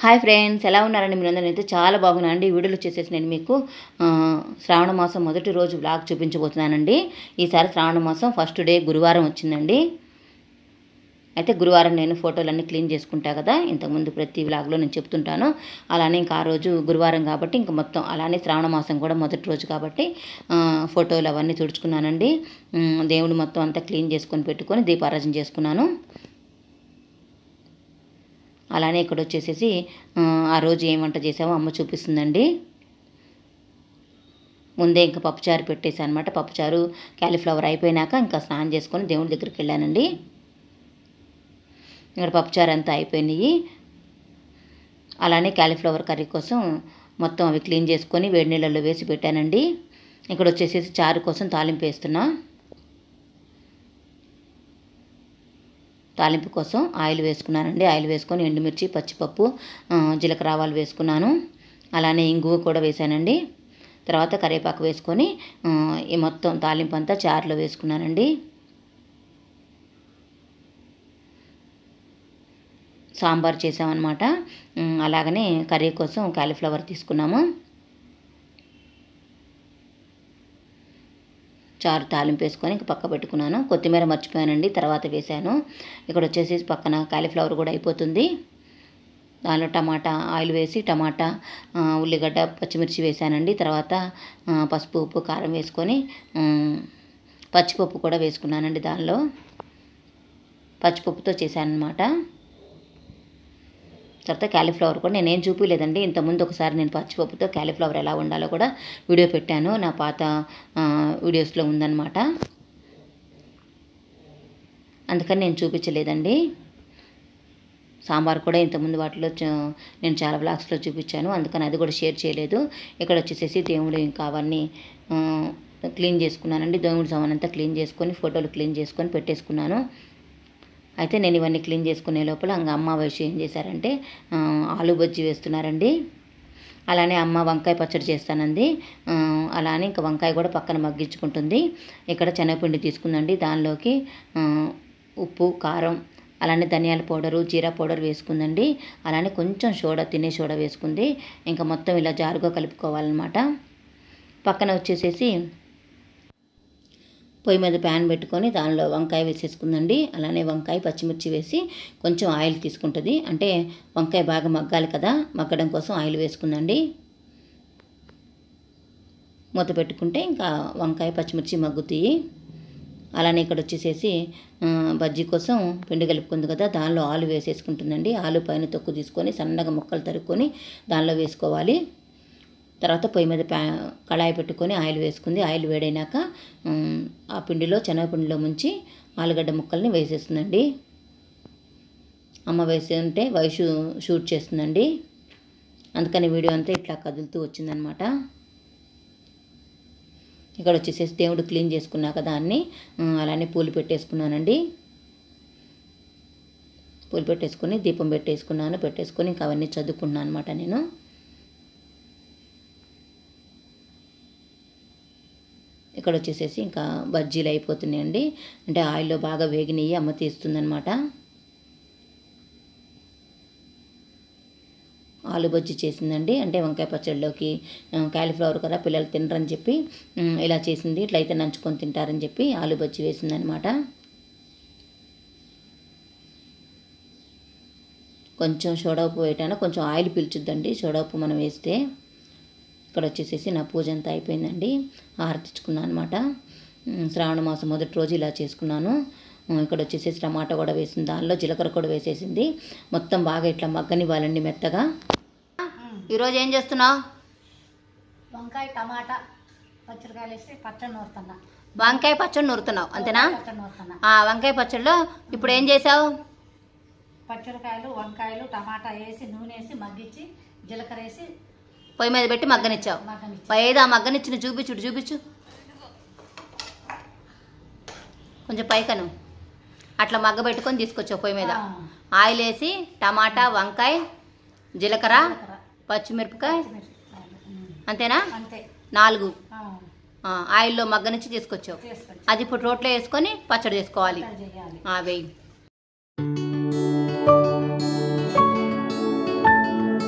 Hi friends ఎలా ఉన్నారండి మీరందరూ అయితే చాలా బాగున్నాను అండి ఈ వీడియోలో వచ్చేసేసి నేను మీకు ఆ, శ్రావణ మాసం మొదటి రోజు వ్లాగ్ చూపించబోతున్నానండి ఈసారి శ్రావణ మాసం ఫస్ట్ డే గురువారం వచ్చిందండి అయితే గురువారం నేను ఫోటోలన్నీ క్లీన్ చేసుకుంటా కదా ఇంతకుముందు ప్రతి వ్లాగ్లో నేను చెప్తుంటాను అలానే ఇంకా ఆ రోజు గురువారం కాబట్టి ఇంకా మొత్తం అలానే శ్రావణ మాసం కూడా మొదటి రోజు కాబట్టి ఆ, ఫోటోలు అవన్నీ తుడుచుకున్నానండి ఉమ్, దేవుడు మొత్తం అంతా క్లీన్ చేసుకొని పెట్టుకొని దీపారాధన చేసుకున్నాను అలానే ఇక్కడ వచ్చేసేసి ఆ, ఆ రోజు ఏం వంట చేసామో అమ్మ చూపిస్తుందండి ముందే ఇంకా పప్పుచారు పెట్టేసి అనమాట పప్పుచారు క్యాలీఫ్లవర్ అయిపోయినాక ఇంకా స్నానం చేసుకొని దేవుడి దగ్గరికి వెళ్ళానండి ఇక్కడ పప్పుచారు అంతా అయిపోయినాయి అలానే క్యాలీఫ్లవర్ కర్రీ కోసం మొత్తం అవి క్లీన్ చేసుకొని వేడి నీళ్ళల్లో వేసి పెట్టానండి ఇక్కడ వచ్చేసేసి చారు కోసం తాలింపు వేస్తున్నా తాలింపు కోసం ఆయిల్ వేసుకున్నానండి ఆయిల్ వేసుకొని ఎండుమిర్చి పచ్చిపప్పు ఆ, జీలకర్ర ఆవాలు వేసుకున్నాను అలానే ఇంగువ కూడా వేసానండి తర్వాత కరివేపాకు వేసుకొని ఆ, ఈ మొత్తం తాలింపు అంతా చారులో వేసుకున్నానండి సాంబార్ చేసామన్నమాట ఉమ్, అలాగనే కర్రీ కోసం కాలీఫ్లవర్ తీసుకున్నాము చారు తాలింపు వేసుకొని ఇంక పక్క పెట్టుకున్నాను కొత్తిమీర మర్చిపోయానండి తర్వాత వేశాను ఇక్కడ వచ్చేసి పక్కన కాలీఫ్లవర్ కూడా అయిపోతుంది దానిలో టమాటా ఆయిల్ వేసి టమాటా ఆ, ఉల్లిగడ్డ పచ్చిమిర్చి వేసానండి తర్వాత ఆ, పసుపు ఉప్పు కారం వేసుకొని ఉమ్, పచ్చిపప్పు కూడా వేసుకున్నానండి దానిలో పచ్చిపప్పుతో చేశాను అనమాట తర్వాత క్యాలీఫ్లవర్ కూడా నేనేం చూపించలేదండి ఇంతకుముందు ఒకసారి నేను పచ్చిపప్పుతో క్యాలీఫ్లవర్ ఎలా ఉండాలో కూడా వీడియో పెట్టాను నా పాత ఆ, వీడియోస్లో ఉందన్నమాట అందుకని నేను చూపించలేదండి సాంబార్ కూడా ఇంతకుముందు వాటిలో చ- నేను చాలా బ్లాగ్స్లో చూపించాను అందుకని అది కూడా షేర్ చేయలేదు ఇక్కడ వచ్చేసేసి దేవుడు ఇంకా అవన్నీ ఆ, క్లీన్ చేసుకున్నానండి దేవుడి సామాన్ అంతా క్లీన్ చేసుకొని ఫోటోలు క్లీన్ చేసుకొని పెట్టేసుకున్నాను అయితే నేను ఇవన్నీ క్లీన్ చేసుకునే లోపల ఇంకా అమ్మ వయసు ఏం చేశారంటే ఆ, ఆలు బజ్జీ వేస్తున్నారండి అలానే అమ్మ వంకాయ పచ్చడి చేస్తానంది ఆ, అలానే ఇంకా వంకాయ కూడా పక్కన మగ్గించుకుంటుంది ఇక్కడ శనగపిండి తీసుకుందండి దానిలోకి ఆ, ఉప్పు కారం అలానే ధనియాల పౌడరు జీరా పౌడర్ వేసుకుందండి అలానే కొంచెం సోడా తినే సోడా వేసుకుంది ఇంకా మొత్తం ఇలా జారుగా కలుపుకోవాలన్నమాట పక్కన వచ్చేసేసి పొయ్యి మీద ప్యాన్ పెట్టుకొని దానిలో వంకాయ వేసేసుకుందండి అలానే వంకాయ పచ్చిమిర్చి వేసి కొంచెం ఆయిల్ తీసుకుంటుంది అంటే వంకాయ బాగా మగ్గాలి కదా మగ్గడం కోసం ఆయిల్ వేసుకుందండి మూత పెట్టుకుంటే ఇంకా వంకాయ పచ్చిమిర్చి మగ్గుతాయి అలానే ఇక్కడ వచ్చేసేసి ఆ, బజ్జీ కోసం పిండి కలుపుకుంది కదా దానిలో ఆలు వేసేసుకుంటుందండి ఆలు పైన తొక్కు తీసుకొని సన్నగా ముక్కలు తరుక్కొని దానిలో వేసుకోవాలి తర్వాత పొయ్యి మీద ప్యా కళాయి పెట్టుకొని ఆయిల్ వేసుకుంది ఆయిల్ వేడైనాక ఉమ్, ఆ పిండిలో శనగపిండిలో ముంచి ఆలుగడ్డ ముక్కల్ని వేసేస్తుందండి అమ్మ వేసి ఉంటే వయసు షూట్ చేస్తుందండి అందుకని వీడియో అంతా ఇట్లా కదులుతూ వచ్చిందనమాట ఇక్కడ వచ్చేసేసి దేవుడు క్లీన్ చేసుకున్నాక దాన్ని ఆ, అలానే పూలు పెట్టేసుకున్నానండి పూలు పెట్టేసుకొని దీపం పెట్టేసుకున్నాను పెట్టేసుకొని ఇంకా అవన్నీ చదువుకున్నాను అనమాట నేను ఇక్కడ వచ్చేసేసి ఇంకా బజ్జీలు అయిపోతున్నాయండి అంటే ఆయిల్లో బాగా వేగినవి అమ్మ తీస్తుందనమాట ఆలు బజ్జీ చేసిందండి అంటే వంకాయ పచ్చడిలోకి ఆ, కాలీఫ్లవర్ కదా పిల్లలు తినరని చెప్పి ఉమ్, ఇలా చేసింది ఇట్లయితే నంచుకొని తింటారని చెప్పి ఆలు బజ్జీ వేసిందనమాట కొంచెం సోడా ఉప్పు వేయటాను కొంచెం ఆయిల్ పీల్చుద్దండి సోడా ఉప్పు మనం వేస్తే ఇక్కడ వచ్చేసేసి నా పూజ అంతా అయిపోయిందండి హారతిచ్చుకున్నాను అనమాట శ్రావణ మాసం మొదటి రోజు ఇలా చేసుకున్నాను ఉమ్, ఇక్కడ వచ్చేసేసి టమాటా కూడా వేసింది దానిలో జీలకర్ర కూడా వేసేసింది మొత్తం బాగా ఇట్లా మగ్గనివ్వాలండి మెత్తగా ఈరోజు ఏం చేస్తున్నావు వంకాయ టమాటా పచ్చడికాయలు వేసి పచ్చడి నూరుతున్నా వంకాయ పచ్చడి నూరుతున్నావు అంతేనా పచ్చడి నూరుతున్నా ఆ వంకాయ పచ్చడిలో ఇప్పుడు ఏం చేసావు పచ్చడికాయలు వంకాయలు టమాటా వేసి నూనె వేసి మగ్గించి జీలకర్ర వేసి పొయ్యి మీద పెట్టి మగ్గనిచ్చావు మగ్గనిచ్చి ఏదో ఆ మగ్గనిచ్చిన చూపించుడు చూపించు కొంచెం పైకను అట్లా మగ్గ పెట్టుకొని తీసుకొచ్చావు పొయ్యి మీద ఆ, ఆయిల్ వేసి టమాటా వంకాయ జీలకర్ర జీలకర్ర, పచ్చిమిరపకాయ పచ్చిమిర్చి. ఉమ్, అంతేనా అంతే నాలుగు ఆ, ఆ, ఆయిల్లో మగ్గనిచ్చి తీసుకొచ్చావు చేసుకొని అది ఇప్పుడు రోట్లో వేసుకొని పచ్చడి చేసుకోవాలి పచ్చడి చేయాలి ఆ, వెయ్యి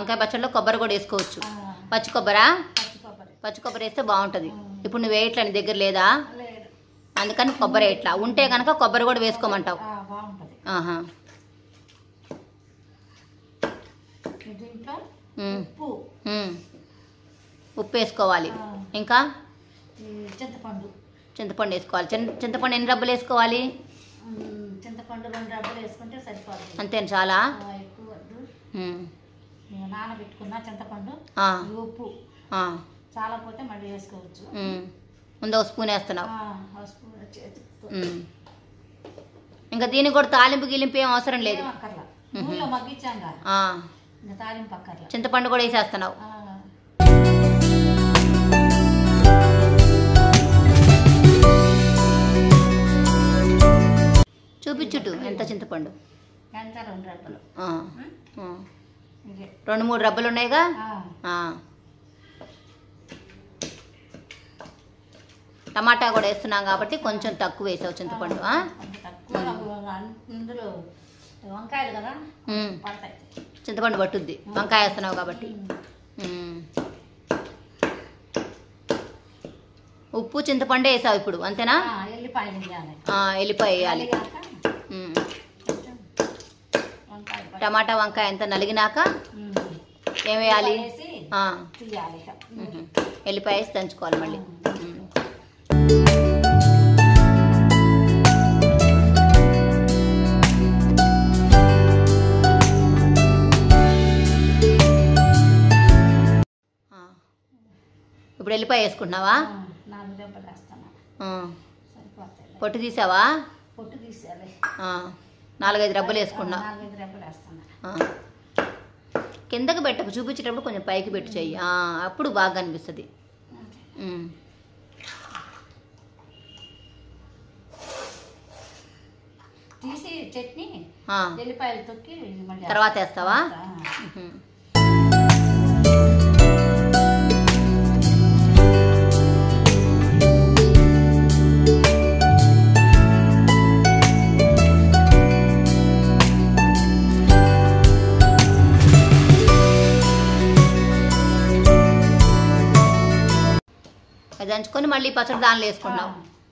వంకాయ పచ్చడిలో కొబ్బరి కూడా వేసుకోవచ్చు ఆ, పచ్చి కొబ్బరా పచ్చి కొబ్బరి పచ్చి కొబ్బరి వేస్తే బాగుంటుంది ఇప్పుడు నువ్వు వేయట్లా నీ దగ్గర లేదా లేదు అందుకని కొబ్బరి వేయట్లా ఉంటే కనుక కొబ్బరి కూడా వేసుకోమంటావు ఆ, బాగుంటుంది ఆహా దీంట్లో ఉమ్, ఉప్పు ఉమ్. ఉప్పు వేసుకోవాలి ఆ. ఇంకా ఈ చింతపండు చింతపండు వేసుకోవాలి చింత చింతపండు ఎన్ని డబ్బులు వేసుకోవాలి ఉమ్, చింతపండు రెండు డబ్బులు వేసుకుంటే సరిపోతుంది అంతే చాలా ఆ, ఎక్కువ వద్దు ఉమ్. నేను నానబెట్టుకున్న చింతపండు ఆ, ఈ ఉప్పు ఆ, చాలా పోతే మళ్ళీ వేసుకోవచ్చు ఉమ్. ముందు ఒక స్పూన్ వేస్తున్నావు ఆ, పసుపు చేతితో. ఉమ్. ఇంకా దీనికి కూడా తాలింపు గిలింపు ఏం అవసరం లేదు ఏం అక్కర్లా నూనెలో మగ్గించాం కదా ఆ, ఇంకా తాలింపు అక్కర్లా చింతపండు కూడా వేసేస్తున్నావు ఆ, చూపించుటు ఎంత చింతపండు ఎంత రెండు రెబ్బలు ఆ, ఆ. ఇదే రెండు మూడు రబ్బలు ఉన్నాయిగా ఆ, ఆ. టమాటా కూడా వేస్తున్నాం కాబట్టి కొంచెం తక్కువ వేసావు చింతపండు ఆ? కొంచెం తక్కువ అందులో వంకాయలు కదా ఉమ్. పడతాయి చింతపండు పట్టుద్ది వంకాయ వేస్తున్నావు కాబట్టి ఉమ్. ఉప్పు చింతపండే వేసావు ఇప్పుడు అంతేనా ఆ, ఎల్లిపాయలు వేయాలి ఆ, ఎల్లిపాయ వేయాలి వేయాక ఉమ్. కొంచెం వంకాయ పై- టమాటా వంకాయ అంతా నలిగినాక ఉమ్. ఏం వేయాలి వేసి ఆ, తీయాలి ఇక. ఉహు. ఎల్లిపాయ వేసి దంచుకోవాలి మళ్ళీ ఉమ్. ఆ. ఇప్పుడు ఎల్లిపాయ వేసుకుంటున్నావా ఆ, నాలుగు దెబ్బలు వేస్తాను ఆ. సరిపోతాయి పొట్టు తీసావా పొట్టు తీసేయాలి ఆ. నాలుగైదు రబ్బలు వేసుకుంటున్నావు నాలుగైదు దెబ్బలు వేస్తాను ఆ. కిందకి పెట్టకు చూపించేటప్పుడు కొంచెం పైకి పెట్టి చెయ్యి ఆ, అప్పుడు బాగా కనిపిస్తుంది ఉమ్. తీసి చట్నీ ఆ. ఎల్లిపాయలు తొక్కి మళ్ళీ తర్వాత వేస్తావా వేస్తా. ఉహు. అది దంచుకొని మళ్ళీ పచ్చడి దానిలో వేసుకుంటున్నావు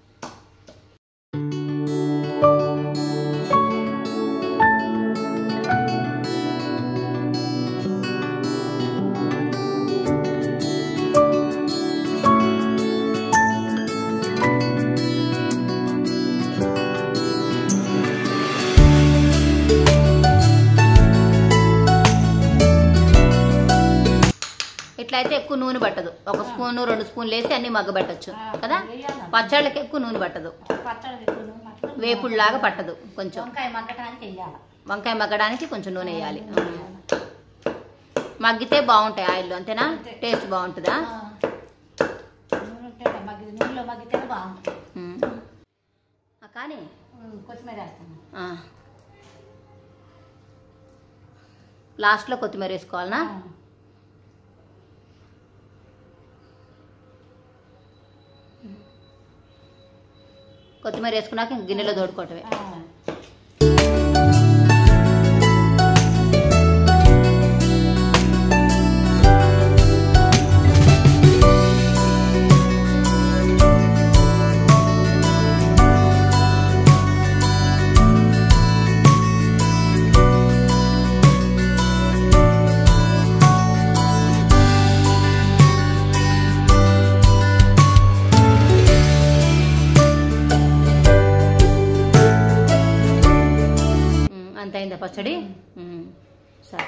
ఇట్లయితే ఎక్కువ నూనె పట్టదు ఒక స్పూను రెండు స్పూన్లు వేసి అన్ని మగ్గబెట్టచ్చు ఆ, కదా వేయాలి. పచ్చళ్ళకి ఎక్కువ నూనె పట్టదు పచ్చడి ఎక్కువ మట్టుకు వేపుడులాగా పట్టదు కొంచెం వంకాయ మగ్గటానికి వెయ్యాలి వంకాయ మగ్గడానికి కొంచెం నూనె వేయాలి మగ్గితే బాగుంటాయి ఆయిల్లో అంతేనా అంతే. టేస్ట్ బాగుంటుందా నూనె ఉంటే మగ్గి నూనెలో మగ్గితేనే బాగుంటుంది ఉమ్. ఆ, కానీ ఉమ్, కొత్తిమీర వేస్తాను ఆ. లాస్ట్లో కొత్తిమీర వేసుకోవాలనా ఆ. కొత్తిమీర వేసుకున్నాక ఇంక గిన్నెలో తోడుకోవటమే ఆ. ఉమ్, అంత అయిందా పచ్చడి ఉమ్, సరే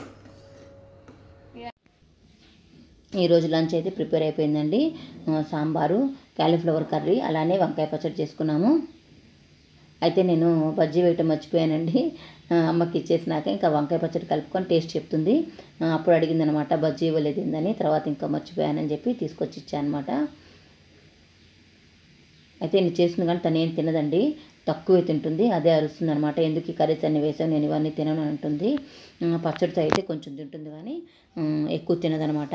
ఈరోజు లంచ్ అయితే ప్రిపేర్ అయిపోయిందండి ఆ, సాంబారు క్యాలీఫ్లవర్ కర్రీ అలానే వంకాయ పచ్చడి చేసుకున్నాము అయితే నేను బజ్జీ వేయటం మర్చిపోయానండి ఆ, అమ్మకి ఇచ్చేసినాక ఇంకా వంకాయ పచ్చడి కలుపుకొని టేస్ట్ చెప్తుంది ఆ, అప్పుడు అడిగింది అనమాట బజ్జీ ఇవ్వలేదు ఏందని తర్వాత ఇంకా మర్చిపోయానని చెప్పి తీసుకొచ్చి ఇచ్చాను అనమాట అయితే నేను చేసింది కానీ తను ఏం తినదండి తక్కువే తింటుంది అదే అరుస్తుంది అనమాట ఎందుకు ఈ కర్రీస్ అన్ని వేసావు నేను ఇవన్నీ తినను అని అంటుంది ఉమ్, పచ్చడితో అయితే కొంచెం తింటుంది కానీ ఉమ్, ఎక్కువ తినదనమాట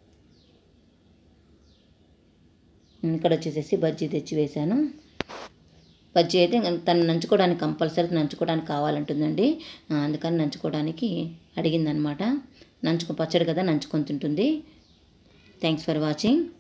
ఉమ్, ఇక్కడ వచ్చేసేసి బజ్జీ తెచ్చి వేశాను బజ్జీ అయితే ఇంక తను నంచుకోవడానికి కంపల్సరీ నంచుకోవడానికి కావాలంటుందండి ఆ, అందుకని నంచుకోవడానికి అడిగిందనమాట నంచుకు పచ్చడి కదా నంచుకొని తింటుంది థ్యాంక్స్ ఫర్ వాచింగ్